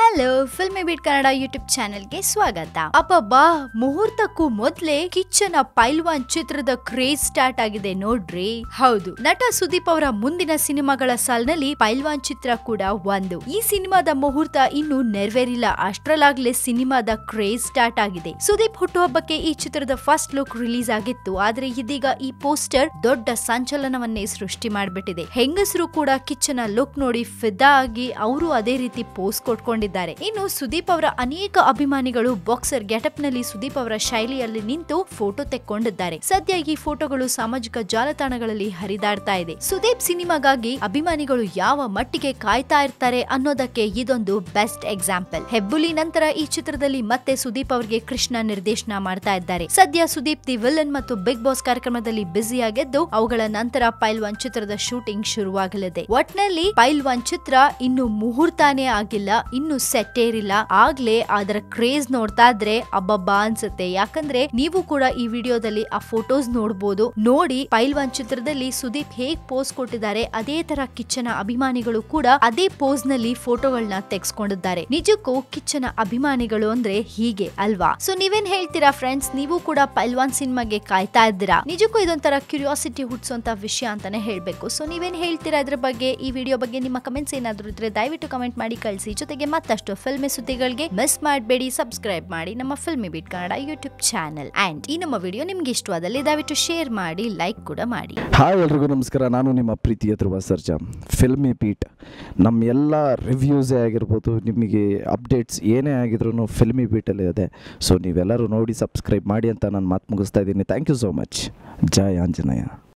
hello Filmibeat Kannada YouTube ಚಾನೆಲ್ಗೆ ಸ್ವಾಗತ ಅಬ್ಬಬ್ಬಾ ಮುಹೂರ್ತಕ್ಕೂ ಮೊದ್ಲೇ ಕಿಚ್ಚನ ಪೈಲ್ವಾನ್ ಚಿತ್ರದ ಕ್ರೇಜ್ ಸ್ಟಾರ್ಟ್ ಆಗಿದೆ ನೋಡ್ರಿ ಹೌದು ನಟ ಸುದೀಪ್ ಅವರ ಮುಂದಿನ ಸಿನಿಮಾಗಳ ಸಾಲಿನಲ್ಲಿ ಪೈಲ್ವಾನ್ ಚಿತ್ರ ಕೂಡ ಒಂದು ಈ ಸಿನಿಮಾದ ಮುಹೂರ್ತ ಇನ್ನು ನೆರವೇರಿಲ್ಲ ಅಷ್ಟ್ರಲ್ಲಾಗ್ಲೇ ಸಿನಿಮಾದ ಕ್ರೇಜ್ ಸ್ಟಾರ್ಟ್ ಆಗಿದೆ ಸುದೀಪ್ ಹುಟ್ಟುಹಬ್ಬಕ್ಕೆ ಈ ಚಿತ್ರದ ಫಸ್ಟ್ ಲುಕ್ ರಿಲೀಸ್ ಆಗಿತ್ತು ಆದ್ರೆ ಇದೀಗ ಈ ಪೋಸ್ಟರ್ ದೊಡ್ಡ ಸಂಚಲನವನ್ನೇ ಸೃಷ್ಟಿ ಮಾಡ್ಬಿಟ್ಟಿದೆ ಹೆಂಗಸರು ಕೂಡ ಕಿಚ್ಚನ ಲುಕ್ ನೋಡಿ ಫಿದಾ ಆಗಿ ಅವರು ಅದೇ ರೀತಿ ಪೋಸ್ ಕೊಟ್ಕೊಂಡಿದ್ದಾರೆ ಇನ್ನು ಸುದೀಪ್ ಅವರ ಅನೇಕ ಅಭಿಮಾನಿಗಳು ಬಾಕ್ಸರ್ ಗೆಟಪ್ ನಲ್ಲಿ ಸುದೀಪ್ ಅವರ ಶೈಲಿಯಲ್ಲಿ ನಿಂತು ಫೋಟೋ ತೆಕ್ಕೊಂಡಿದ್ದಾರೆ ಸದ್ಯ ಈ ಫೋಟೋಗಳು ಸಾಮಾಜಿಕ ಜಾಲತಾಣಗಳಲ್ಲಿ ಹರಿದಾಡ್ತಾ ಇದೆ ಸುದೀಪ್ ಸಿನಿಮಾಗಾಗಿ ಅಭಿಮಾನಿಗಳು ಯಾವ ಮಟ್ಟಿಗೆ ಕಾಯ್ತಾ ಇರ್ತಾರೆ ಅನ್ನೋದಕ್ಕೆ ಇದೊಂದು ಬೆಸ್ಟ್ ಎಕ್ಸಾಂಪಲ್ ಹೆಬ್ಬುಲಿ ನಂತರ ಈ ಚಿತ್ರದಲ್ಲಿ ಮತ್ತೆ ಸುದೀಪ್ ಅವರಿಗೆ ಕೃಷ್ಣ ನಿರ್ದೇಶನ ಮಾಡ್ತಾ ಇದ್ದಾರೆ ಸದ್ಯ ಸುದೀಪ್ ದಿ ವಿಲನ್ ಮತ್ತು ಬಿಗ್ ಬಾಸ್ ಕಾರ್ಯಕ್ರಮದಲ್ಲಿ ಬ್ಯುಸಿ ಆಗಿದ್ದು ಅವುಗಳ ನಂತರ ಪೈಲ್ವಾನ್ ಚಿತ್ರದ ಶೂಟಿಂಗ್ ಶುರುವಾಗಲಿದೆ ಒಟ್ನಲ್ಲಿ ಪೈಲ್ವಾನ್ ಚಿತ್ರ ಇನ್ನು ಮುಹೂರ್ತಾನೇ ಆಗಿಲ್ಲ ಇನ್ನು ಸೆಟ್ ಏರಿಲ್ಲ ಆಗ್ಲೇ ಅದರ ಕ್ರೇಜ್ ನೋಡ್ತಾ ಇದ್ರೆ ಅಬ್ಬಬ್ಬಾ ಅನ್ಸುತ್ತೆ ಯಾಕಂದ್ರೆ ನೀವು ಕೂಡ ಈ ವಿಡಿಯೋದಲ್ಲಿ ಆ ಫೋಟೋಸ್ ನೋಡ್ಬೋದು ನೋಡಿ ಪೈಲ್ವಾನ್ ಚಿತ್ರದಲ್ಲಿ ಸುದೀಪ್ ಹೇಗ್ ಪೋಸ್ ಕೊಟ್ಟಿದ್ದಾರೆ ಅದೇ ತರ ಕಿಚ್ಚನ ಅಭಿಮಾನಿಗಳು ಕೂಡ ಅದೇ ಪೋಸ್ ನಲ್ಲಿ ಫೋಟೋಗಳನ್ನ ತೆಗೆಸ್ಕೊಂಡಿದ್ದಾರೆ ನಿಜಕ್ಕೂ ಕಿಚ್ಚನ ಅಭಿಮಾನಿಗಳು ಅಂದ್ರೆ ಹೀಗೆ ಅಲ್ವಾ ಸೊ ನೀವೇನ್ ಹೇಳ್ತೀರಾ ಫ್ರೆಂಡ್ಸ್ ನೀವು ಕೂಡ ಪೈಲ್ವಾನ್ ಸಿನಿಮಾಗೆ ಕಾಯ್ತಾ ಇದ್ದೀರಾ ನಿಜಕ್ಕೂ ಇದೊಂಥರ ಕ್ಯೂರಿಯಾಸಿಟಿ ಹುಟ್ಟಿಸುವಂತ ವಿಷಯ ಅಂತಾನೆ ಹೇಳ್ಬೇಕು ಸೊ ನೀವೇನ್ ಹೇಳ್ತೀರಾ ಇದ್ರ ಬಗ್ಗೆ ಈ ವಿಡಿಯೋ ಬಗ್ಗೆ ನಿಮ್ಮ ಕಮೆಂಟ್ಸ್ ಏನಾದ್ರು ಇದ್ರೆ ದಯವಿಟ್ಟು ಕಮೆಂಟ್ ಮಾಡಿ ಕಳಿಸಿ ಜೊತೆಗೆ ಮತ್ತಷ್ಟು ಫಿಲ್ಮಿ ಸುದ್ದಿಗಳಿಗೆ ಮಿಸ್ ಮಾಡಬೇಡಿ ಸಬ್ಸ್ಕ್ರೈಬ್ ಮಾಡಿ ನಮ್ಮ Filmibeat Kannada YouTube channel and ಈ ನಮ್ಮ ವಿಡಿಯೋ ನಿಮ್ಗೆ ಇಷ್ಟವಾದಲ್ಲಿ ದಯವಿಟ್ಟು ಶೇರ್ ಮಾಡಿ ಲೈಕ್ ಕೂಡ ಮಾಡಿ ಹಾಯ್ ಎಲ್ರಿಗೂ ನಮಸ್ಕಾರ ನಾನು ನಿಮ್ಮ ಪ್ರೀತಿಯ ಧ್ರುವ ಸರ್ಜಾ ಫಿಲ್ಮಿ ಪೀಟ್ ನಮ್ಮ ಎಲ್ಲ ರಿವ್ಯೂಸೇ ಆಗಿರ್ಬೋದು ನಿಮಗೆ ಅಪ್ಡೇಟ್ಸ್ ಏನೇ ಆಗಿದ್ರು ಫಿಲ್ಮಿ ಬೀಟಲ್ಲಿ ಇದೆ ಸೊ ನೀವೆಲ್ಲರೂ ನೋಡಿ ಸಬ್ಸ್ಕ್ರೈಬ್ ಮಾಡಿ ಅಂತ ನಾನು ಮಾತು ಮುಗಿಸ್ತಾ ಇದ್ದೀನಿ ಥ್ಯಾಂಕ್ ಯು ಸೋ ಮಚ್ ಜೈ ಆಂಜನೇಯ